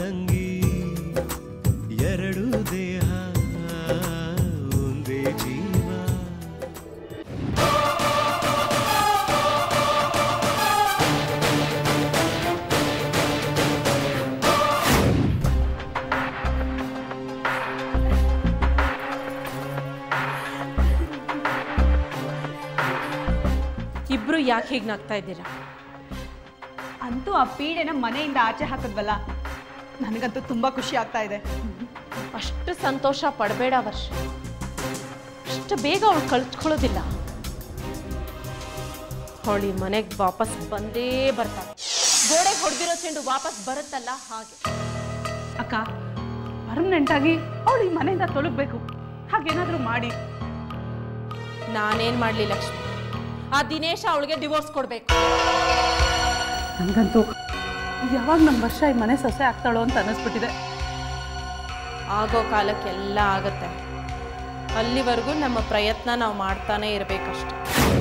ತಂಗಿ ಎರಡು ದೇಹ ಒಂದೇ ಜೀವ ಇಬ್ರು ಯಾಕೆ ಹೀಗೆ ನಗ್ತಾ ಇದ್ದೀರಾ ಅಂತೂ ಆ ಪೀಡೆನ ಮನೆಯಿಂದ ಆಚೆ ಹಾಕಿದ್ವಲ್ಲ ನನಗಂತೂ ತುಂಬ ಖುಷಿ ಆಗ್ತಾ ಇದೆ ಅಷ್ಟು ಸಂತೋಷ ಪಡಬೇಡ ವರ್ಷ ಅಷ್ಟು ಬೇಗ ಅವಳು ಕಳ್ಸ್ಕೊಳ್ಳೋದಿಲ್ಲ ಅವಳಿ ಮನೆಗೆ ವಾಪಸ್ ಬಂದೇ ಬರ್ತಾಳೆ ಗೋಡೆಗೆ ಹೊಡೆದಿರೋ ಚೆಂಡು ವಾಪಸ್ ಬರುತ್ತಲ್ಲ ಹಾಗೆ ಅಕ್ಕ ಪರ್ಮನೆಂಟ್ ಆಗಿ ಅವಳು ಈ ಮನೆಯಿಂದ ತೊಲಗಬೇಕು ಹಾಗೇನಾದರೂ ಮಾಡಿ ನಾನೇನ್ ಮಾಡ್ಲಿ ಲಕ್ಷ್ಮಿ ಆ ದಿನೇಶ ಅವಳಿಗೆ ಡಿವೋರ್ಸ್ ಕೊಡ್ಬೇಕು ನನಗಂತೂ ಯಾವಾಗ ನಮ್ಮ ವರ್ಷ ಈ ಮನೆ ಸೊಸೆ ಆಗ್ತಾಳೋ ಅಂತ ಅನ್ನಿಸ್ಬಿಟ್ಟಿದೆ ಆಗೋ ಕಾಲಕ್ಕೆಲ್ಲ ಆಗತ್ತೆ ಅಲ್ಲಿವರೆಗೂ ನಮ್ಮ ಪ್ರಯತ್ನ ನಾವು ಮಾಡ್ತಾನೆ ಇರಬೇಕಷ್ಟೆ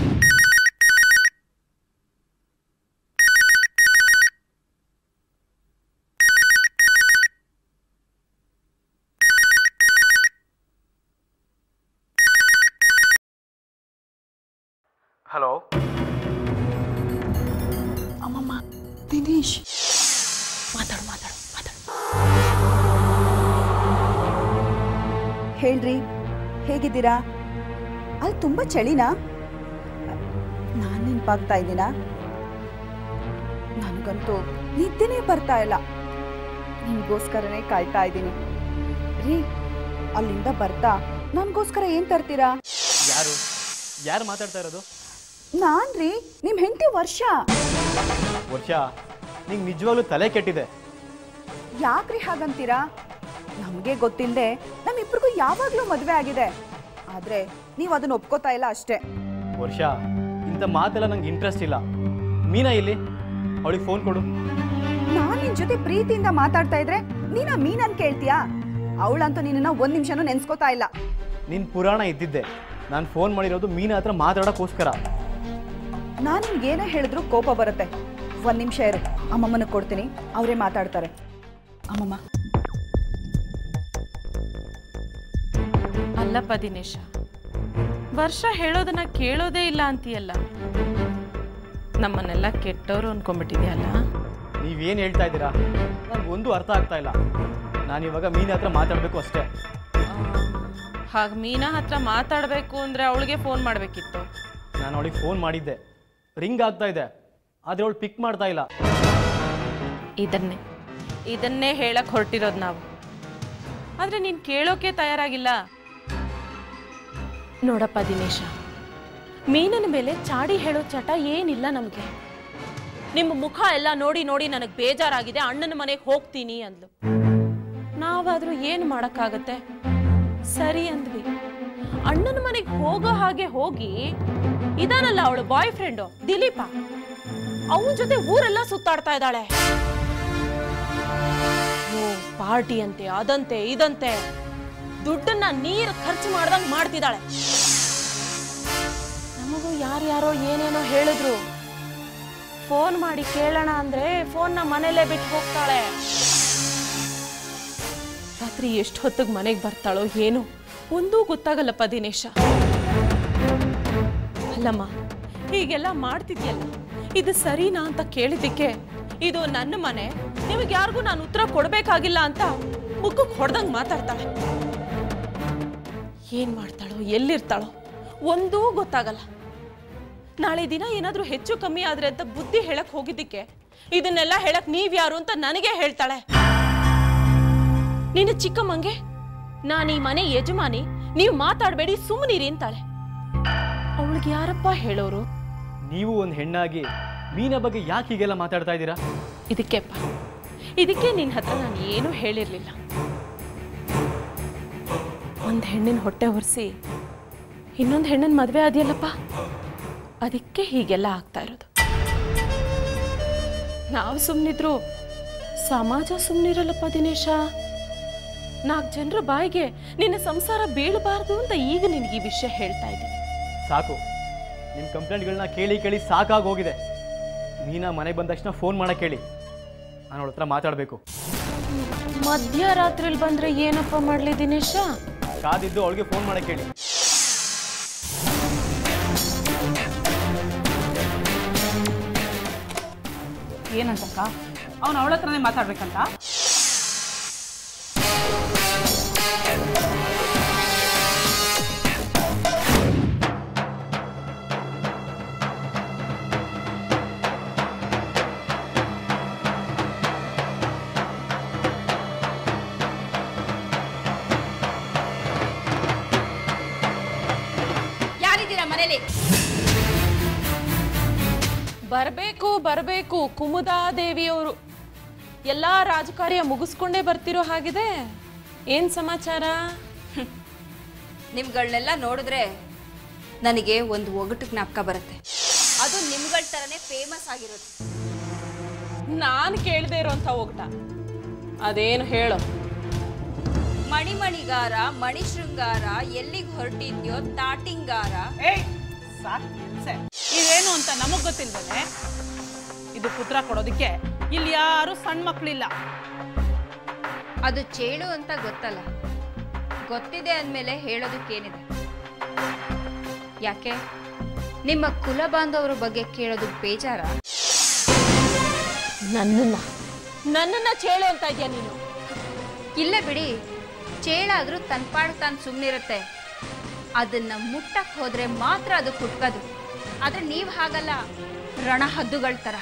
ಹಲೋ ಅಮ್ಮಮ್ಮ ದಿನೇಶ್ ಮಾತಾಡು ಮಾತಾಡು ಮಾತಾಡು ಹೇಳ್ರಿ ಹೇಗಿದ್ದೀರಾ ಅಲ್ಲಿ ತುಂಬ ಚಳಿನಾ ನಾನು ನೆನಪಾಗ್ತಾ ಇದ್ದೀನಾ ನನಗಂತೂ ನಿದ್ದೆನೇ ಬರ್ತಾ ಇಲ್ಲ ನಿಮಗೋಸ್ಕರನೇ ಕಾಯ್ತಾ ಇದ್ದೀನಿ ರೀ ಅಲ್ಲಿಂದ ಬರ್ತಾ ನನಗೋಸ್ಕರ ಏನು ತರ್ತೀರಾ ಯಾರು ಯಾರು ಮಾತಾಡ್ತಾ ಇರೋದು ನಾನ್ ರೀ ನಿಮ್ಮ ಹೆಂಡತಿ ವರ್ಷ ವರ್ಷ ನಿಂಗೆ ನಿಜವಾಗ್ಲೂ ತಲೆ ಕೆಟ್ಟಿದೆ ಯಾಕ್ರಿ ಹಾಗಂತೀರಾ ನಮಗೆ ಗೊತ್ತಿಲ್ಲದೆ ನಮ್ಮಿಬ್ರಿಗೂ ಯಾವಾಗಲೂ ಮದುವೆ ಆಗಿದೆ ಆದರೆ ನೀವು ಅದನ್ನ ಒಪ್ಕೋತಾ ಇಲ್ಲ ಅಷ್ಟೇ ವರ್ಷ ಇಂಥ ಮಾತೆಲ್ಲ ನಂಗೆ ಇಂಟ್ರೆಸ್ಟ್ ಇಲ್ಲ ಮೀನಾ ಇಲ್ಲಿ ಅವಳಿಗೆ ಫೋನ್ ಕೊಡು ನಾನ್ ನಿನ್ ಜೊತೆ ಪ್ರೀತಿಯಿಂದ ಮಾತಾಡ್ತಾ ಇದ್ರೆ ನೀನ ಮೀನನ್ ಕೇಳ್ತೀಯಾ ಅವಳಂತೂ ನಿನ್ನ ಒಂದ್ ನಿಮಿಷನೂ ನೆನ್ಸ್ಕೋತಾ ಇಲ್ಲ ನಿನ್ನ ಪುರಾಣ ಇದ್ದಿದ್ದೆ ನಾನು ಫೋನ್ ಮಾಡಿರೋದು ಮೀನಾ ಹತ್ರ ಮಾತಾಡೋಕ್ಕೋಸ್ಕರ ನಾನ್ ನಿಮ್ಗೆ ಏನೇ ಹೇಳಿದ್ರು ಕೋಪ ಬರುತ್ತೆ ಒಂದ್ ನಿಮಿಷ ಇರು ಅಮ್ಮಮ್ಮನ ಕೊಡ್ತೀನಿ ಅವರೇ ಮಾತಾಡ್ತಾರೆ ಅಮ್ಮಮ್ಮ ಅಲ್ಲಪ್ಪ ದಿನೇಶ ವರ್ಷ ಹೇಳೋದನ್ನ ಕೇಳೋದೇ ಇಲ್ಲ ಅಂತೀಯಲ್ಲ ನಮ್ಮನ್ನೆಲ್ಲ ಕೆಟ್ಟವರು ಅನ್ಕೊಂಡ್ಬಿಟ್ಟಿದ್ಯಲ್ಲ ನೀವೇನು ಹೇಳ್ತಾ ಇದ್ದೀರಾ ನನಗೊಂದು ಅರ್ಥ ಆಗ್ತಾ ಇಲ್ಲ ನಾನು ಇವಾಗ ಮೀನಾ ಹತ್ರ ಮಾತಾಡಬೇಕು ಅಷ್ಟೇ ಹಾಗೆ ಮೀನಾ ಹತ್ರ ಮಾತಾಡಬೇಕು ಅಂದ್ರೆ ಅವಳಿಗೆ ಫೋನ್ ಮಾಡಬೇಕಿತ್ತು ನಾನು ಅವಳಿಗೆ ಫೋನ್ ಮಾಡಿದ್ದೆ ರಿಂಗ್ ಆಗ್ತಾ ಇದೆ ಆದರೆ ಅವಳು ಪಿಕ್ ಮಾಡ್ತಾ ಇಲ್ಲ ಇದನ್ನೇ ಇದನ್ನೇ ಹೇಳಕ್ ಹೊರಟಿರೋದು ನಾವು ಆದ್ರೆ ನೀನ್ ಕೇಳೋಕೆ ತಯಾರಾಗಿಲ್ಲ ನೋಡಪ್ಪ ದಿನೇಶ ಮೀನನ ಮೇಲೆ ಚಾಡಿ ಹೇಳೋ ಚಟ ಏನಿಲ್ಲ ನಮಗೆ ನಿಮ್ಮ ಮುಖ ಎಲ್ಲ ನೋಡಿ ನೋಡಿ ನನಗೆ ಬೇಜಾರಾಗಿದೆ ಅಣ್ಣನ ಮನೆಗೆ ಹೋಗ್ತೀನಿ ಅಂದ್ಲು ನಾವಾದ್ರೂ ಏನು ಮಾಡಕ್ಕಾಗತ್ತೆ ಸರಿ ಅಂದ್ವಿ ಅಣ್ಣನ ಮನೆಗೆ ಹೋಗೋ ಹಾಗೆ ಹೋಗಿ ಇದಾನಲ್ಲ ಅವಳು ಬಾಯ್ ಫ್ರೆಂಡು ದಿಲೀಪ ಅವನ ಜೊತೆ ಊರೆಲ್ಲ ಸುತ್ತಾಡ್ತಾ ಇದ್ದಾಳೆ ಓ ಪಾರ್ಟಿ ಅಂತೆ ಅದಂತೆ ಇದಂತೆ ದುಡ್ಡನ್ನ ನೀರು ಖರ್ಚು ಮಾಡ್ದಂಗ್ ಮಾಡ್ತಿದ್ದಾಳೆ ನಮಗೂ ಯಾರ್ಯಾರೋ ಏನೇನೋ ಹೇಳಿದ್ರು ಫೋನ್ ಮಾಡಿ ಕೇಳೋಣ ಅಂದ್ರೆ ಫೋನ್ನ ಮನೇಲೇ ಬಿಟ್ಟು ಹೋಗ್ತಾಳೆ ರಾತ್ರಿ ಎಷ್ಟು ಹೊತ್ತಿಗೆ ಮನೆಗೆ ಬರ್ತಾಳೋ ಏನು ಒಂದೂ ಗೊತ್ತಾಗಲ್ಲಪ್ಪ ದಿನೇಶ ಅಲ್ಲಮ್ಮ ಹೀಗೆಲ್ಲ ಮಾಡ್ತಿದ್ಯಲ್ಲ ಇದು ಸರಿನಾ ಅಂತ ಕೇಳಿದ್ದಕ್ಕೆ ಇದು ನನ್ನ ಮನೆ ನಿಮಗೆ ಯಾರಿಗೂ ನಾನು ಉತ್ತರ ಕೊಡಬೇಕಾಗಿಲ್ಲ ಅಂತ ಮುಖಕ್ಕೆ ಹೊಡೆದಂಗೆ ಮಾತಾಡ್ತಾಳೆ ಏನ್ ಮಾಡ್ತಾಳೋ ಎಲ್ಲಿರ್ತಾಳೋ ಒಂದೂ ಗೊತ್ತಾಗಲ್ಲ ನಾಳೆ ದಿನ ಏನಾದ್ರೂ ಹೆಚ್ಚು ಕಮ್ಮಿ ಆದ್ರೆ ಅಂತ ಬುದ್ಧಿ ಹೇಳಕ್ ಹೋಗಿದ್ದಕ್ಕೆ ಇದನ್ನೆಲ್ಲ ಹೇಳಕ್ ನೀವ್ಯಾರು ಅಂತ ನನಗೆ ಹೇಳ್ತಾಳೆ ನಿನ್ನ ಚಿಕ್ಕಮ್ಮಂಗೆ ನಾನು ಈ ಮನೆ ಯಜಮಾನಿ ನೀವು ಮಾತಾಡಬೇಡಿ ಸುಮ್ಮನಿರಿ ಅಂತಾಳೆ ಅವಳಿಗೆ ಯಾರಪ್ಪ ಹೇಳೋರು ನೀವು ಒಂದು ಹೆಣ್ಣಾಗಿ ಮೀನ ಬಗ್ಗೆ ಯಾಕೆ ಹೀಗೆಲ್ಲ ಮಾತಾಡ್ತಾ ಇದ್ದೀರಾ ಇದಕ್ಕೆಪ್ಪ ಇದಕ್ಕೆ ನಿನ್ನ ಹತ್ರ ನಾನು ಏನೂ ಹೇಳಿರ್ಲಿಲ್ಲ ಒಂದು ಹೆಣ್ಣಿನ ಹೊಟ್ಟೆ ಒರೆಸಿ ಇನ್ನೊಂದು ಹೆಣ್ಣಿನ ಮದುವೆ ಆದಿಯಲ್ಲಪ್ಪ ಅದಕ್ಕೆ ಹೀಗೆಲ್ಲ ಆಗ್ತಾ ಇರೋದು ನಾವು ಸುಮ್ಮನಿದ್ರು ಸಮಾಜ ಸುಮ್ಮನಿರಲ್ಲಪ್ಪ ದಿನೇಶ ನಾಲ್ಕು ಜನರ ಬಾಯಿಗೆ ನಿನ್ನ ಸಂಸಾರ ಬೀಳಬಾರ್ದು ಅಂತ ಈಗ ನಿನಗೆ ಈ ವಿಷಯ ಹೇಳ್ತಾ ಇದ್ದೀನಿ ಸಾಕು ನಿಮ್ಮ ಕಂಪ್ಲೇಂಟ್ಗಳನ್ನ ಕೇಳಿ ಕೇಳಿ ಸಾಕಾಗಿ ಹೋಗಿದೆ ಮೀನಾ ಮನೆಗೆ ಬಂದ ತಕ್ಷಣ ಫೋನ್ ಮಾಡಕ್ಕೆ ಹೇಳಿ ನಾನು ಅವಳ ಹತ್ರ ಮಾತಾಡಬೇಕು ಮಧ್ಯರಾತ್ರಿಲಿ ಬಂದ್ರೆ ಏನಪ್ಪ ಮಾಡ್ಲಿ ದಿನೇಶ ಕಾದಿದ್ದು ಅವಳಿಗೆ ಫೋನ್ ಮಾಡಕ್ಕೆ ಹೇಳಿ ಏನಂತಕ್ಕ ಅವ್ನು ಅವಳ ಹತ್ರನೇ ಮಾತಾಡ್ಬೇಕಂತ ಯಾರಿದ್ದೀರಾ ಮನೇಲಿ ಬರಬೇಕು ಬರಬೇಕು ಕುಮುದಾದೇವಿಯವರು ಎಲ್ಲ ರಾಜಕಾರ್ಯ ಮುಗಿಸ್ಕೊಂಡೇ ಬರ್ತಿರೋ ಹಾಗಿದೆ ಏನ್ ಸಮಾಚಾರ ನಿಮ್ಗಳನ್ನೆಲ್ಲ ನೋಡಿದ್ರೆ ನನಗೆ ಒಂದು ಒಗಟು ಜ್ಞಾಪಕ ಬರುತ್ತೆ ಅದು ನಿಮ್ಗಳ ಥರನೇ ಫೇಮಸ್ ಆಗಿರೋದು ನಾನು ಕೇಳದೆ ಇರೋಂಥ ಹೋಗ್ಟ ಅದೇನು ಹೇಳು ಮಣಿಮಣಿಗಾರ ಮಣಿ ಶೃಂಗಾರ ಎಲ್ಲಿಗೆ ಹೊರಟಿದ್ಯೋ ತಾಟಿಂಗಾರ ಏಯ್ ಸಾಕ್ ನಿಲ್ಸೆ. ಇದೇನು ಅಂತ ನಮಗ್ ಗೊತ್ತಿಲ್ವೇ ಇದು ಪುತ್ರ ಕೊಡೋದಕ್ಕೆ ಇಲ್ಲಿ ಯಾರು ಸಣ್ಣ ಮಕ್ಳಿಲ್ಲ ಅದು ಚೇಳು ಅಂತ ಗೊತ್ತಲ್ಲ ಗೊತ್ತಿದೆ ಅಂದಮೇಲೆ ಹೇಳೋದಕ್ಕೇನಿದೆ ಯಾಕೆ ನಿಮ್ಮ ಕುಲ ಬಾಂಧವರ ಬಗ್ಗೆ ಕೇಳೋದು ಬೇಜಾರ ನನ್ನನ್ನ ನನ್ನನ್ನ ಚೇಳು ಅಂತ ಇದೆಯಾ ನೀನು ಇಲ್ಲ ಬಿಡಿ ಚೇಳಾದ್ರೂ ತನ್ನ ಪಾಡ್ ತಾನು ಸುಮ್ಮನಿರುತ್ತೆ ಅದನ್ನ ಮುಟ್ಟಕ್ ಹೋದ್ರೆ ಮಾತ್ರ ಅದು ಕುಟ್ಕೋದು ಆದ್ರೆ ನೀವು ಹಾಗಲ್ಲ ರಣ ಹದ್ದುಗಳ ತರ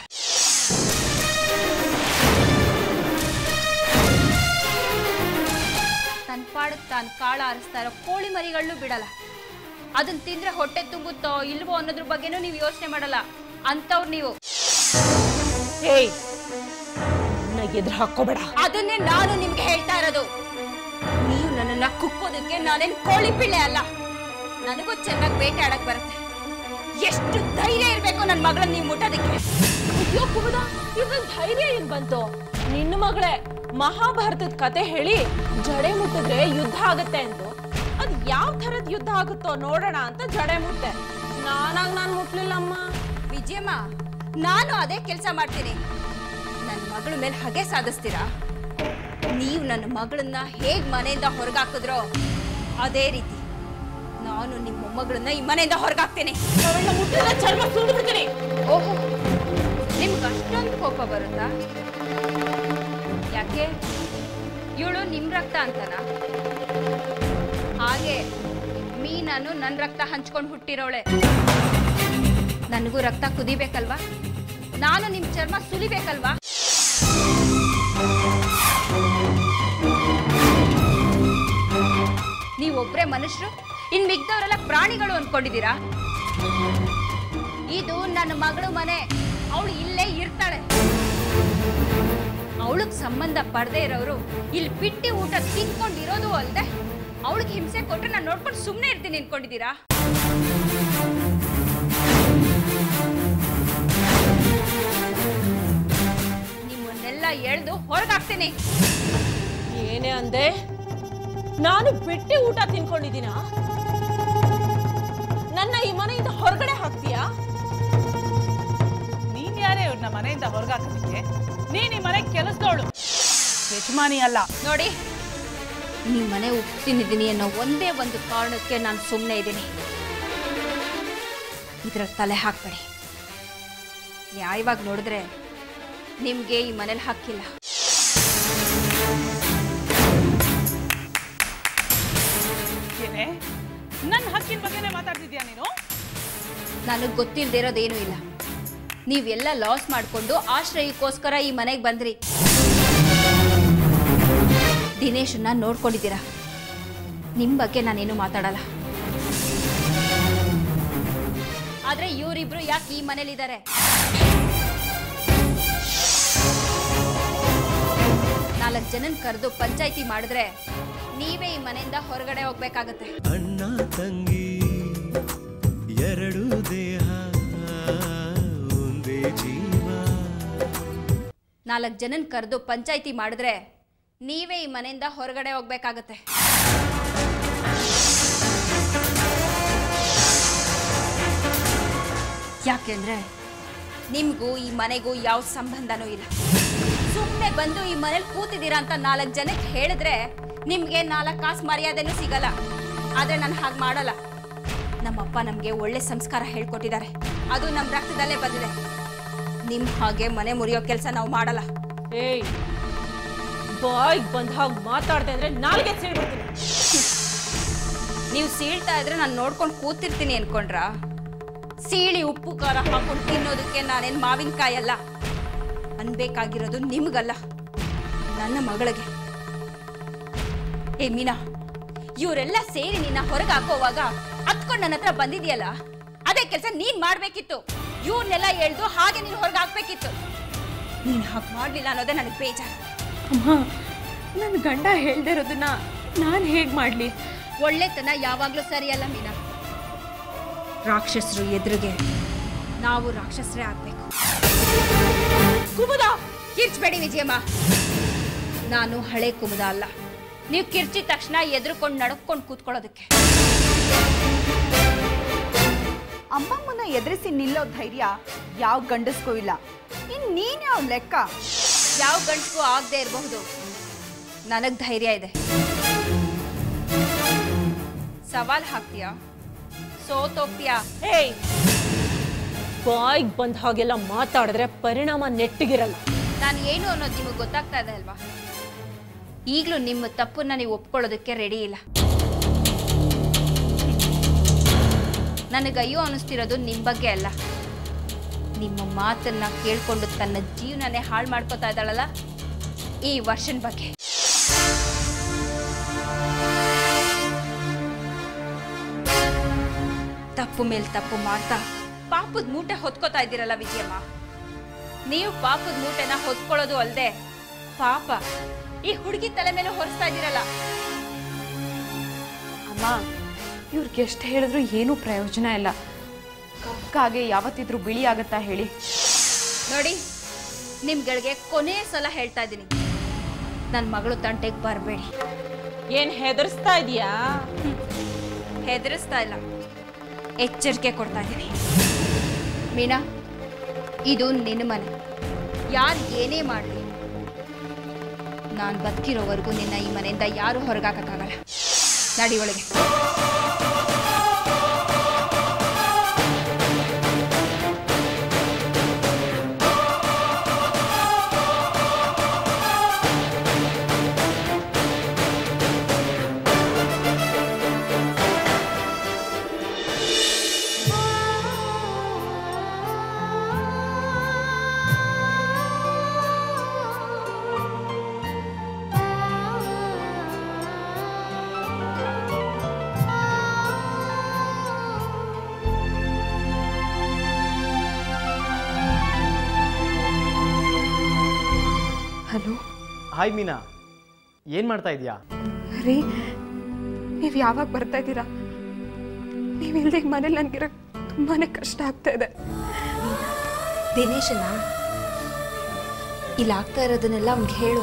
ತನ್ನ ಪಾಡಕ್ ತಾನು ಕಾಳ ಆರಿಸ್ತಾ ಇರೋ ಕೋಳಿ ಮರಿಗಳನ್ನೂ ಬಿಡಲ್ಲ ಅದನ್ನ ತಿಂದ್ರೆ ಹೊಟ್ಟೆ ತುಂಬುತ್ತೋ ಇಲ್ವೋ ಅನ್ನೋದ್ರ ಬಗ್ಗೆನೂ ನೀವು ಯೋಚನೆ ಮಾಡಲ್ಲ ಅಂತವ್ರು ನೀವು ಹೇಯ್ ನನ್ನ ಎದುರು ಹಾಕೋಬೇಡ ಅದನ್ನೇ ನಾನು ನಿಮ್ಗೆ ಹೇಳ್ತಾ ಇರೋದು ನೀವು ನನ್ನನ್ನ ಕುಕ್ಕೋದಕ್ಕೆ ನಾನೇನ್ ಕೋಳಿ ಪಿಳ್ಳೆ ಅಲ್ಲ ನನಗೂ ಚೆನ್ನಾಗಿ ಬೇಟೆ ಆಡಕ್ ಬರುತ್ತೆ ಎಷ್ಟು ಧೈರ್ಯ ಇರ್ಬೇಕು ನನ್ನ ಮಗಳನ್ನ ನೀವು ಮುಟ್ಟೋದಕ್ಕೆ ಅಯ್ಯೋ ಕುಮುದ ಇವ್ರನ್ ಧೈರ್ಯ ಏನ್ ಬಂತು ನಿನ್ನ ಮಗಳೇ ಮಹಾಭಾರತದ ಕತೆ ಹೇಳಿ ಜಡೆ ಮುಟ್ಟಿದ್ರೆ ಯುದ್ಧ ಆಗತ್ತೆ ಅಂತು ಅದ್ ಯಾವ ಥರದ್ ಯುದ್ಧ ಆಗುತ್ತೋ ನೋಡೋಣ ಅಂತ ಜಡೆ ಮುಟ್ಟೆ ನಾನಾಗ್ ನಾನ್ ಮುಟ್ಲಿಲ್ಲ ಅಮ್ಮ ವಿಜಯಮ್ಮ ನಾನು ಅದೇ ಕೆಲಸ ಮಾಡ್ತೀನಿ ನನ್ನ ಮಗಳ ಮೇಲೆ ಹಾಗೆ ಸಾಧಿಸ್ತೀರಾ ನೀವು ನನ್ನ ಮಗಳನ್ನ ಹೇಗ್ ಮನೆಯಿಂದ ಹೊರಗಾಕಿದ್ರೋ ಅದೇ ರೀತಿ ನಾನು ನಿಮ್ಮ ಮೊಮ್ಮಗಳನ್ನ ಈ ಮನೆಯಿಂದ ಹೊರಗಾಕ್ತೀನಿ ಅವಳನ್ನ ಮುಟ್ಟಿದ್ರೆ ಚರ್ಮ ಸುಳ್ಳು ಬಿಡ್ತೀನಿ ಓಹೋ ನಿಮ್ಗೆ ಅಷ್ಟೊಂದು ಕೋಪ ಬರುತ್ತಾ ಯಾಕೆ ಇವಳು ನಿಮ್ ರಕ್ತ ಅಂತನಾ ಹಾಗೆ ಮೀನನ್ನು ನನ್ನ ರಕ್ತ ಹಂಚ್ಕೊಂಡು ಹುಟ್ಟಿರೋಳೆ ನನಗೂ ರಕ್ತ ಕುದಿಬೇಕಲ್ವಾ ನಾನು ನಿಮ್ ಚರ್ಮ ಸುಲಿಬೇಕಲ್ವಾ ನೀವೊಬ್ರೇ ಮನುಷ್ಯರು ಇನ್ ಮಿಗ್ದವರೆಲ್ಲ ಪ್ರಾಣಿಗಳು ಅನ್ಕೊಂಡಿದ್ದೀರಾ ಇದು ನನ್ನ ಮಗಳು ಮನೆ ಅವಳು ಇಲ್ಲೇ ಇರ್ತಾಳೆ ಅವಳಿಗೆ ಸಂಬಂಧ ಪಡದೆ ಇರೋರು ಇಲ್ಲಿ ಬಿಟ್ಟಿ ಊಟ ತಿನ್ಕೊಂಡಿರೋದು ಅಲ್ಲದೆ ಅವಳಿಗೆ ಹಿಂಸೆ ಕೊಟ್ರೆ ನಾನು ನೋಡ್ಕೊಂಡು ಸುಮ್ಮನೆ ಇರ್ತೀನಿ ಅನ್ಕೊಂಡಿದ್ದೀರಾ ನಿಮ್ಮನ್ನೆಲ್ಲ ಎಳ್ದು ಹೊರಗಾಕ್ತೀನಿ ಏನೇ ಅಂದೆ ನಾನು ಬಿಟ್ಟಿ ಊಟ ತಿನ್ಕೊಂಡಿದ್ದೀನ ನನ್ನ ಈ ಮನೆಯಿಂದ ಹೊರಗಡೆ ಹಾಕ್ತೀಯಾ ನೀನ್ ಯಾರೇ ಇವ್ರನ್ನ ಮನೆಯಿಂದ ಹೊರಗಾಕೋದಕ್ಕೆ ನೀನ್ ಈ ಮನೆ ಕೆಲಸದವಳು ಯಜಮಾನಿ ಅಲ್ಲ ನೋಡಿ ನಿಮ್ಮ ಮನೆ ಉಪ್ಪು ತಿಂದಿದ್ದೀನಿ ಅನ್ನೋ ಒಂದೇ ಒಂದು ಕಾರಣಕ್ಕೆ ನಾನು ಸುಮ್ಮನೆ ಇದ್ದೀನಿ ಇದ್ರ ತಲೆ ಹಾಕ್ಬೇಡಿ ನ್ಯಾಯವಾಗಿ ನೋಡಿದ್ರೆ ನಿಮಗೆ ಈ ಮನೇಲಿ ಹಕ್ಕಿಲ್ಲ ಏನೇ ನನ್ನ ಹಕ್ಕಿನ ಬಗ್ಗೆನೇ ಮಾತಾಡ್ತಿದ್ಯಾ ನೀನು ನನಗೆ ಗೊತ್ತಿಲ್ಲದೆ ಇರೋದೇನೂ ಇಲ್ಲ ನೀವೆಲ್ಲ ಲಾಸ್ ಮಾಡಿಕೊಂಡು ಆಶ್ರಯಕ್ಕೋಸ್ಕರ ಈ ಮನೆಗೆ ಬಂದ್ರಿ ದಿನೇಶನ್ನ ನೋಡ್ಕೊಂಡಿದ್ದೀರಾ ನಿಮ್ಮ ಬಗ್ಗೆ ನಾನೇನು ಮಾತಾಡಲ್ಲ ಆದ್ರೆ ಇವರಿಬ್ರು ಯಾಕೆ ಈ ಮನೇಲಿದ್ದಾರೆ ನಾಲ್ಕು ಜನನ್ ಕರೆದು ಪಂಚಾಯಿತಿ ಮಾಡಿದ್ರೆ ನೀವೇ ಈ ಮನೆಯಿಂದ ಹೊರಗಡೆ ಹೋಗ್ಬೇಕಾಗತ್ತೆ ಅಣ್ಣ ತಂಗಿ ಎರಡು ದೇಹ ಒಂದೇ ಜೀವ ನಾಲ್ಕು ಜನನ್ ಕರೆದು ಪಂಚಾಯಿತಿ ಮಾಡಿದ್ರೆ ನೀವೇ ಈ ಮನೆಯಿಂದ ಹೊರಗಡೆ ಹೋಗ್ಬೇಕಾಗತ್ತೆ ಯಾಕೆಂದ್ರೆ ನಿಮಗೂ ಈ ಮನೆಗೂ ಯಾವ ಸಂಬಂಧನೂ ಇಲ್ಲ ಸುಮ್ಮನೆ ಬಂದು ಈ ಮನೇಲಿ ಕೂತಿದ್ದೀರಾ ಅಂತ ನಾಲ್ಕು ಜನಕ್ಕೆ ಹೇಳಿದ್ರೆ ನಿಮ್ಗೆ ನಾಲ್ಕು ಕಾಸು ಮರ್ಯಾದೆನೂ ಸಿಗಲ್ಲ ಆದ್ರೆ ನಾನು ಹಾಗೆ ಮಾಡಲ್ಲ ನಮ್ಮಪ್ಪ ನಮಗೆ ಒಳ್ಳೆ ಸಂಸ್ಕಾರ ಹೇಳ್ಕೊಟ್ಟಿದ್ದಾರೆ ಅದು ನಮ್ಮ ರಕ್ತದಲ್ಲೇ ಬಂದಿದೆ ನಿಮ್ ಹಾಗೆ ಮನೆ ಮುರಿಯೋ ಕೆಲಸ ನಾವು ಮಾಡಲ್ಲ ಏಯ್ ಬಾಯ್ಗೆ ಬಂದ ಹಾಗೆ ಮಾತಾಡ್ದೆ ಅಂದ್ರೆ ನಾಲ್ಗೆ ಸೀಳ್ಬಿಡ್ತೀನಿ ನೀವು ಸೀಳ್ತಾ ಇದ್ರೆ ನಾನು ನೋಡ್ಕೊಂಡು ಕೂತಿರ್ತೀನಿ ಅನ್ಕೊಂಡ್ರಾ ಸೀಳಿ ಉಪ್ಪು ಖಾರ ಹಾಕೊಂಡು ತಿನ್ನೋದಕ್ಕೆ ನಾನೇನು ಮಾವಿನಕಾಯಿ ಅಲ್ಲ ಅನ್ಬೇಕಾಗಿರೋದು ನಿಮ್ಗಲ್ಲ ನನ್ನ ಮಗಳಿಗೆ ಏ ಮೀನಾ ಇವರೆಲ್ಲ ಸೇರಿ ನಿನ್ನ ಹೊರಗೆ ಹಾಕೋವಾಗ ಹತ್ಕೊಂಡು ನನ್ನ ಹತ್ರ ಬಂದಿದ್ಯಲ್ಲ ಅದೇ ಕೆಲಸ ನೀನ್ ಮಾಡ್ಬೇಕಿತ್ತು ಇವ್ರನ್ನೆಲ್ಲ ಎಳ್ದು ಹಾಗೆ ನೀನು ಹೊರಗೆ ಹಾಕ್ಬೇಕಿತ್ತು ನೀನ್ ಹಾಗೆ ಮಾಡ್ಲಿಲ್ಲ ಅನ್ನೋದೇ ನನಗೆ ಬೇಜಾರು ಅಮ್ಮ ನನ್ನ ಗಂಡ ಹೇಳ್ದೆ ಇರೋದನ್ನ ನಾನು ಹೇಗೆ ಮಾಡಲಿ ಒಳ್ಳೆತನ ಯಾವಾಗ್ಲೂ ಸರಿಯಲ್ಲ ಮೀನಾ ರಾಕ್ಷಸರು ಎದುರಿಗೆ ನಾವು ರಾಕ್ಷಸರೇ ಆಗ್ಬೇಕು ಕುಮುದ ಕಿರ್ಚ್ಬೇಡಿ ವಿಜಯಮ್ಮ ನಾನು ಹಳೆ ಕುಮುದ ಅಲ್ಲ ನೀವು ಕಿರ್ಚಿದ ತಕ್ಷಣ ಎದುರುಕೊಂಡು ನಡ್ಕೊಂಡು ಕೂತ್ಕೊಳ್ಳೋದಕ್ಕೆ ಅಮ್ಮಮ್ಮನ ಎದುರಿಸಿ ನಿಲ್ಲೋ ಧೈರ್ಯ ಯಾವ ಗಂಡಸ್ಗೂ ಇಲ್ಲ ಇನ್ ನೀನ್ ಯಾವ ಲೆಕ್ಕ ಯಾವ ಗಂಡಸ್ಗೂ ಆಗದೆ ಇರಬಹುದು ನನಗ್ ಧೈರ್ಯ ಇದೆ ಸವಾಲ್ ಹಾಕ್ತೀಯಾ ಸೋತೋಗ್ತೀಯಾ ಏಯ್ ಬಾಯ್ಗೆ ಬಂದ ಹಾಗೆಲ್ಲ ಮಾತಾಡಿದ್ರೆ ಪರಿಣಾಮ ನೆಟ್ಟಿಗಿರಲ್ಲ ನಾನು ಏನು ಅನ್ನೋದು ನಿಮಗೆ ಗೊತ್ತಾಗ್ತಾ ಇದೆ ಅಲ್ವಾ ಈಗಲೂ ನಿಮ್ಮ ತಪ್ಪನ್ನ ನೀವು ಒಪ್ಕೊಳ್ಳೋದಕ್ಕೆ ರೆಡಿ ಇಲ್ಲ ನನಗೆ ಅಯ್ಯೋ ಅನ್ನಿಸ್ತಿರೋದು ನಿಮ್ಮ ಬಗ್ಗೆ ಅಲ್ಲ ನಿಮ್ಮ ಮಾತನ್ನ ಕೇಳ್ಕೊಂಡು ತನ್ನ ಜೀವನನೇ ಹಾಳು ಮಾಡ್ಕೋತಾ ಇದ್ದಾಳಲ್ಲ ಈ ವರ್ಷನ್ ಬಗ್ಗೆ ತಪ್ಪು ಮೇಲೆ ತಪ್ಪು ಮಾಡ್ತಾ ಪಾಪದ ಮೂಟೆ ಹೊತ್ಕೋತಾ ಇದ್ದೀರಲ್ಲ ವಿಜಯಮ್ಮ ನೀವು ಪಾಪದ ಮೂಟೆನ ಹೊತ್ಕೊಳ್ಳೋದು ಅಲ್ಲದೆ ಪಾಪ ಈ ಹುಡುಗಿ ತಲೆ ಮೇಲೆ ಹೊರಿಸ್ತಾ ಇದ್ದೀರಲ್ಲ ಅಮ್ಮ ಇವ್ರಿಗೆ ಎಷ್ಟು ಹೇಳಿದ್ರು ಏನೂ ಪ್ರಯೋಜನ ಇಲ್ಲ ಕಪ್ಪಾಗೆ ಯಾವತ್ತಿದ್ರೂ ಬಿಳಿ ಆಗತ್ತಾ ಹೇಳಿ ನೋಡಿ ನಿಮ್ಗಳಿಗೆ ಕೊನೆ ಸಲ ಹೇಳ್ತಾ ಇದ್ದೀನಿ ನನ್ನ ಮಗಳು ತಂಟೆಗೆ ಬರಬೇಡಿ ಏನ್ ಹೆದರ್ಸ್ತಾ ಇದೀಯಾ ಹೆದರಿಸ್ತಾ ಇಲ್ಲ ಎಚ್ಚರಿಕೆ ಕೊಡ್ತಾ ಇದ್ದೀನಿ ಮೀನಾ ಇದು ನಿನ್ನ ಮನೆ ಯಾರು ಏನೇ ಮಾಡಲಿ ನಾನು ಬದುಕಿರೋವರೆಗೂ ನಿನ್ನ ಈ ಮನೆಯಿಂದ ಯಾರು ಹೊರಗಾಕಕ್ಕಾಗಲ್ಲ ನಡಿ ಒಳಗೆ ಹಲೋ ಹಾಯ್ ಮೀನಾ ಏನು ಮಾಡ್ತಾ ಇದೀಯಾ ರೀ ನೀವು ಯಾವಾಗ ಬರ್ತಾ ಇದ್ದೀರಾ ನೀವು ಇಲ್ದೆ ಈ ಮನೇಲಿ ನನಗಿರೋಕ್ಕೆ ತುಂಬಾ ಕಷ್ಟ ಆಗ್ತಾ ಇದೆ ದಿನೇಶನ ಇಲ್ಲಿ ಆಗ್ತಾ ಇರೋದನ್ನೆಲ್ಲ ಅವ್ನಿಗೆ ಹೇಳು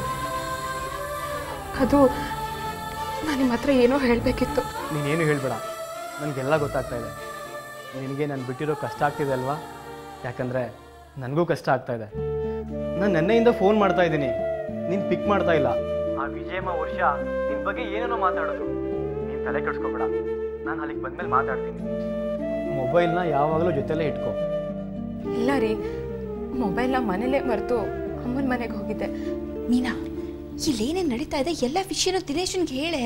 ಅದು ನಾನು ನಿಮ್ಮ ಹತ್ರ ಏನೋ ಹೇಳಬೇಕಿತ್ತು ನೀನೇನು ಹೇಳಬೇಡ ನನಗೆಲ್ಲ ಗೊತ್ತಾಗ್ತಾ ಇದೆ ನಿನಗೆ ನಾನು ಬಿಟ್ಟಿರೋ ಕಷ್ಟ ಆಗ್ತಿದೆ ಅಲ್ವಾ ಯಾಕಂದರೆ ನನಗೂ ಕಷ್ಟ ಆಗ್ತಾ ಇದೆ ನಾನು ನೆನ್ನೆಯಿಂದ ಫೋನ್ ಮಾಡ್ತಾ ಇದ್ದೀನಿ ನೀನು ಪಿಕ್ ಮಾಡ್ತಾ ಇಲ್ಲ ಆ ವಿಜಯಮ್ಮ ವರ್ಷ ನಿನ್ನ ಬಗ್ಗೆ ಏನೇನೋ ಮಾತಾಡೋದು ನೀನು ತಲೆ ಕೆಡ್ಸ್ಕೊಬೇಡ ನಾನು ಅಲ್ಲಿಗೆ ಬಂದಮೇಲೆ ಮಾತಾಡ್ತೀನಿ ಮೊಬೈಲ್ನ ಯಾವಾಗಲೂ ಜೊತೆಲೇ ಇಟ್ಕೋ ಇಲ್ಲ ರೀ ಮೊಬೈಲ್ನ ಮನೇಲೇ ಮರೆತು ಅಮ್ಮನ ಮನೆಗೆ ಹೋಗಿದ್ದೆ ಮೀನಾ ಇಲ್ಲೇನೇನು ನಡೀತಾ ಇದೆ ಎಲ್ಲ ವಿಷಯನೂ ದಿನೇಶನ್ಗೆ ಹೇಳೆ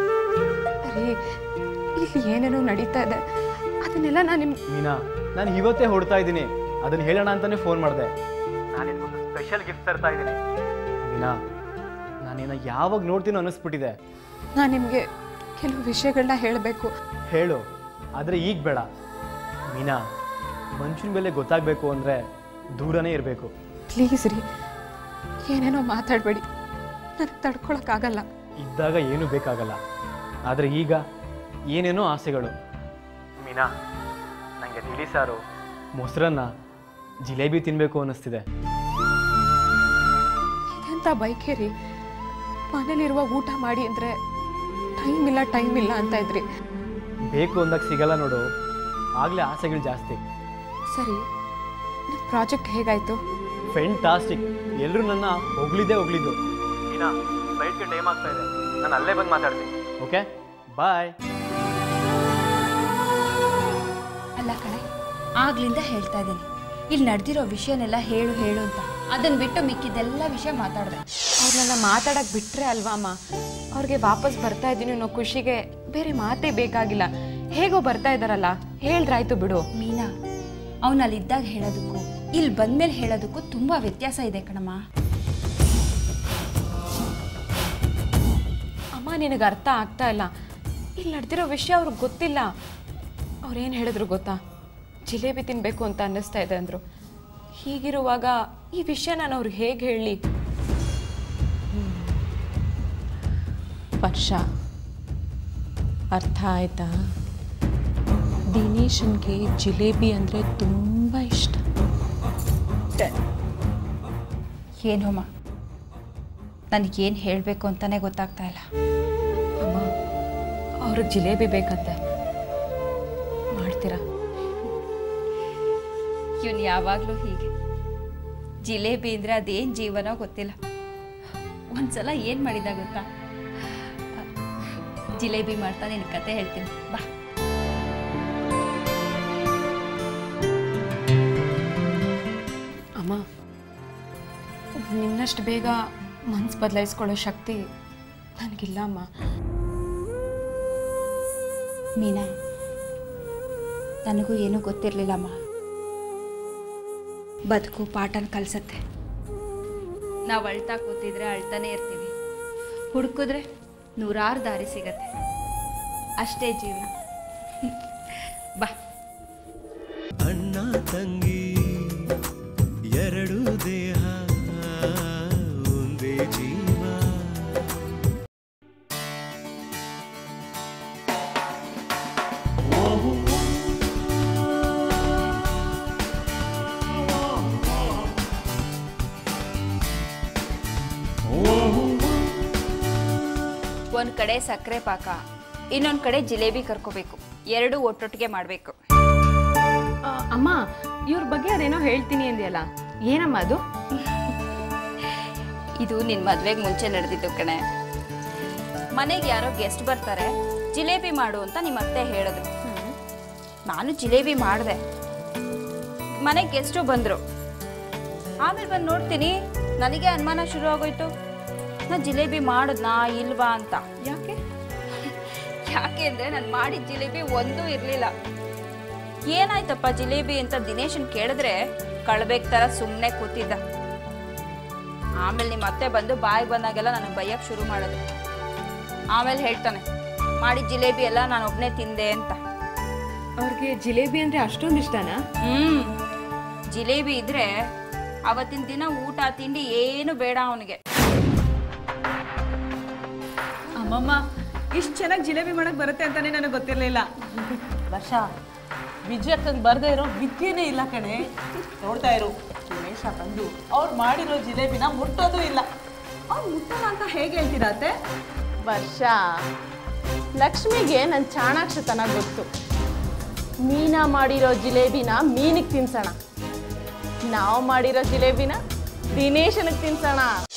ರೀ ಇಲ್ಲಿ ಏನೇನೋ ನಡೀತಾ ಇದೆ ಅದನ್ನೆಲ್ಲ ನಾನು ನಿಮ್ಮ ಮೀನಾ ನಾನು ಇವತ್ತೇ ಹೊಡ್ತಾ ಇದ್ದೀನಿ ಅದನ್ನು ಹೇಳೋಣ ಅಂತಲೇ ಫೋನ್ ಮಾಡಿದೆ ನಾನು ಒಂದು ಸ್ಪೆಷಲ್ ಗಿಫ್ಟ್ ತರ್ತಾ ಇದ್ದೀನಿ ಮೀನಾ ನಾನೇನ ಯಾವಾಗ ನೋಡ್ತೀನೋ ಅನ್ನಿಸ್ಬಿಟ್ಟಿದೆ ನಾನು ನಿಮಗೆ ಕೆಲವು ವಿಷಯಗಳನ್ನ ಹೇಳಬೇಕು ಹೇಳು ಆದರೆ ಈಗ ಬೇಡ ಮೀನಾ ಮನುಷ್ಯನ ಬೆಲೆ ಗೊತ್ತಾಗಬೇಕು ಅಂದರೆ ದೂರನೇ ಇರಬೇಕು ಪ್ಲೀಸ್ ರೀ ಏನೇನೋ ಮಾತಾಡಬೇಡಿ ನನಗೆ ತಡ್ಕೊಳಕ್ಕಾಗಲ್ಲ ಇದ್ದಾಗ ಏನೂ ಬೇಕಾಗಲ್ಲ ಆದರೆ ಈಗ ಏನೇನೋ ಆಸೆಗಳು ಮೀನಾ ನನಗೆ ತಿಳಿ ಸಾರು ಮೊಸರನ್ನ ಜಿಲೇಬಿ ತಿನ್ನಬೇಕು ಅನ್ನಿಸ್ತಿದೆ ಇದೆಂತ ಬೈಕೇ ರೀ ಮನೇಲಿರುವ ಊಟ ಮಾಡಿ ಅಂದರೆ ಟೈಮ್ ಇಲ್ಲ ಟೈಮ್ ಇಲ್ಲ ಅಂತ ಇದ್ರಿ ಬೇಕು ಅಂದಾಗ ಸಿಗಲ್ಲ ನೋಡು ಆಗಲೇ ಆಸೆಗಳು ಜಾಸ್ತಿ ಸರಿ ನಿಮ್ಮ ಪ್ರಾಜೆಕ್ಟ್ ಹೇಗಾಯಿತು ಫೆಂಟಾಸ್ಟಿಕ್ ಎಲ್ಲರೂ ನನ್ನ ಹೊಗಳಿದ್ದೇ ಹೊಗಳಿದ್ದು ಮೀನಾ ಫ್ಲೈಟ್ಗೆ ಟೈಮ್ ಆಗ್ತಾ ಇದೆ ನಾನು ಅಲ್ಲೇ ಬಂದು ಮಾತಾಡ್ತೀನಿ ಓಕೆ ಬಾಯ್ ಅಲ್ಲ ಕಣೆ ಆಗ್ಲಿಂದ ಹೇಳ್ತಾ ಇದ್ದೀನಿ ಇಲ್ಲಿ ನಡೆದಿರೋ ವಿಷಯನೆಲ್ಲ ಹೇಳು ಹೇಳು ಅಂತ ಅದನ್ನ ಬಿಟ್ಟು ಮಿಕ್ಕಿದ್ದೆಲ್ಲ ವಿಷಯ ಮಾತಾಡಿದೆ ಅವ್ರನ್ನ ಮಾತಾಡಕ್ ಬಿಟ್ರೆ ಅಲ್ವಾ ಅಮ್ಮ ಅವ್ರಿಗೆ ವಾಪಸ್ ಬರ್ತಾ ಇದ್ದೀನಿ ಅನ್ನೋ ಖುಷಿಗೆ ಬೇರೆ ಮಾತೇ ಬೇಕಾಗಿಲ್ಲ ಹೇಗೋ ಬರ್ತಾ ಇದ್ದಾರಲ್ಲ ಹೇಳ್ದ್ರಾಯ್ತು ಬಿಡು ಮೀನಾ ಅವನು ಅಲ್ಲಿದ್ದಾಗ ಹೇಳೋದಕ್ಕೂ ಇಲ್ಲಿ ಬಂದ್ಮೇಲೆ ಹೇಳೋದಕ್ಕೂ ತುಂಬಾ ವ್ಯತ್ಯಾಸ ಇದೆ ಕಣಮ್ಮ ಅಮ್ಮ ನಿನಗೆ ಅರ್ಥ ಆಗ್ತಾ ಇಲ್ಲ ಇಲ್ಲಿ ನಡೆದಿರೋ ವಿಷಯ ಅವ್ರಿಗೆ ಗೊತ್ತಿಲ್ಲ ಅವ್ರೇನು ಹೇಳಿದ್ರು ಗೊತ್ತಾ ಜಿಲೇಬಿ ತಿನ್ನಬೇಕು ಅಂತ ಅನ್ನಿಸ್ತಾ ಇದೆ ಅಂದರು ಹೀಗಿರುವಾಗ ಈ ವಿಷಯ ನಾನು ಅವ್ರಿಗೆ ಹೇಗೆ ಹೇಳಲಿ ವರ್ಷ ಅರ್ಥ ಆಯ್ತಾ ದಿನೇಶನ್ಗೆ ಜಿಲೇಬಿ ಅಂದರೆ ತುಂಬ ಇಷ್ಟ ಏನೋಮ್ಮ ನನಗೇನು ಹೇಳಬೇಕು ಅಂತಾನೆ ಗೊತ್ತಾಗ್ತಾ ಇಲ್ಲ ಅಮ್ಮ ಅವ್ರಿಗೆ ಜಿಲೇಬಿ ಬೇಕಂತೆ ಮಾಡ್ತೀರಾ ಇವನು ಯಾವಾಗಲೂ ಹೀಗೆ ಜಿಲೇಬಿ ಅಂದರೆ ಅದೇನು ಜೀವನೋ ಗೊತ್ತಿಲ್ಲ ಒಂದ್ಸಲ ಏನು ಮಾಡಿದ ಗೊತ್ತಾ ಜಿಲೇಬಿ ಮಾಡ್ತಾ ನಿನ್ನ ಕತೆ ಹೇಳ್ತೀನಿ ಬಾ ಅಮ್ಮ ನಿನ್ನಷ್ಟು ಬೇಗ ಮನ್ಸು ಬದಲಾಯಿಸ್ಕೊಳ್ಳೋ ಶಕ್ತಿ ನನಗಿಲ್ಲ ಅಮ್ಮ ಮೀನಾ ನನಗೂ ಏನೂ ಗೊತ್ತಿರಲಿಲ್ಲಮ್ಮ ಬದುಕು ಪಾಠನ ಕಲಿಸತ್ತೆ ನಾವು ಅಳ್ತಾ ಕೂತಿದ್ರೆ ಅಳ್ತಾನೆ ಇರ್ತೀವಿ ಹುಡುಕಿದ್ರೆ ನೂರಾರು ದಾರಿ ಸಿಗತ್ತೆ ಅಷ್ಟೇ ಜೀವನ ಬಾ ಅಣ್ಣ ತಂಗಿ ಎರಡು ದೇಹ ಒಂದೇ ಜೀವ ಒಂದು ಕಡೆ ಸಕ್ಕರೆ ಪಾಕ ಇನ್ನೊಂದು ಕಡೆ ಜಿಲೇಬಿ ಕರ್ಕೋಬೇಕು ಎರಡು ಒಟ್ಟೊಟ್ಟಿಗೆ ಮಾಡಬೇಕು ಆ, ಅಮ್ಮ ಇವ್ರ ಬಗ್ಗೆ ಅದೇನೋ ಹೇಳ್ತೀನಿ ಅಂದ್ಯಲ್ಲ ಏನಮ್ಮ ಅದು ಇದು ನಿನ್ನ ಮದ್ವೆಗೆ ಮುಂಚೆ ನಡೆದಿದ್ದು ಕಣೆ ಮನೆಗೆ ಯಾರೋ ಗೆಸ್ಟ್ ಬರ್ತಾರೆ ಜಿಲೇಬಿ ಮಾಡು ಅಂತ ನಿಮ್ಮ ಅತ್ತೆ ಹೇಳಿದ್ರು ನಾನು ಜಿಲೇಬಿ ಮಾಡಿದೆ ಮನೆಗೆ ಗೆಸ್ಟು ಬಂದರು ಆಮೇಲೆ ಬಂದು ನೋಡ್ತೀನಿ ನನಗೆ ಅನುಮಾನ ಶುರು ಆಗೋಯ್ತು ನಾ ಜಿಲೇಬಿ ಮಾಡಿದ್ನಾ ಇಲ್ವಾ ಅಂತ ಯಾಕೆ ಯಾಕೆ ಅಂದರೆ ನಾನು ಮಾಡಿದ ಜಿಲೇಬಿ ಒಂದೂ ಇರಲಿಲ್ಲ ಏನಾಯ್ತಪ್ಪ ಜಿಲೇಬಿ ಅಂತ ದಿನೇಶನ್ ಕೇಳಿದ್ರೆ ಕಳ್ಬೇಕ್ ಥರ ಸುಮ್ಮನೆ ಕೂತಿದ್ದ ಆಮೇಲೆ ನಿಮ್ಮ ಅತ್ತೆ ಬಂದು ಬಾಯಿಗೆ ಬಂದಾಗೆಲ್ಲ ನನಗೆ ಬೈಯಕ್ಕೆ ಶುರು ಮಾಡೋದು ಆಮೇಲೆ ಹೇಳ್ತಾನೆ ಮಾಡಿದ ಜಿಲೇಬಿ ಎಲ್ಲ ನಾನು ಒಬ್ಬನೇ ತಿಂದೆ ಅಂತ ಅವ್ರಿಗೆ ಜಿಲೇಬಿ ಅಂದ್ರೆ ಅಷ್ಟೊಂದು ಇಷ್ಟನಾ ಹ್ಮ್ ಜಿಲೇಬಿ ಇದ್ರೆ ಅವತ್ತಿನ ದಿನ ಊಟ ತಿಂಡಿ ಏನು ಬೇಡ ಅವನಿಗೆ ಅಮ್ಮಮ್ಮ ಇಷ್ಟು ಚೆನ್ನಾಗಿ ಜಿಲೇಬಿ ಮಾಡಕ್ ಬರುತ್ತೆ ಅಂತಾನೆ ನನಗೆ ಗೊತ್ತಿರಲಿಲ್ಲ ವರ್ಷ ವಿಜಯಕ್ಕಂಗೆ ಬರ್ದೇ ಇರೋ ವಿದ್ಯೆನೇ ಇಲ್ಲ ಕಣೆ ನೋಡ್ತಾ ಇರು ದಿನೇಶ ಬಂದು ಅವ್ರು ಮಾಡಿರೋ ಜಿಲೇಬಿನ ಮುಟ್ಟೋದು ಇಲ್ಲ ಅವ್ರು ಮುಟ್ಟಲ್ಲ ಅಂತ ಹೇಗೆ ಹೇಳ್ತೀರಾ ಅತ್ತೆ ವರ್ಷ ಲಕ್ಷ್ಮಿಗೆ ನನ್ನ ಚಾಣಾಕ್ಷತನ ಗೊತ್ತು ಮೀನಾ ಮಾಡಿರೋ ಜಿಲೇಬಿನ ಮೀನಿಗೆ ತಿನ್ಸೋಣ ನಾವು ಮಾಡಿರೋ ಜಿಲೇಬಿನ ದಿನೇಶನಿಗೆ ತಿನ್ಸೋಣ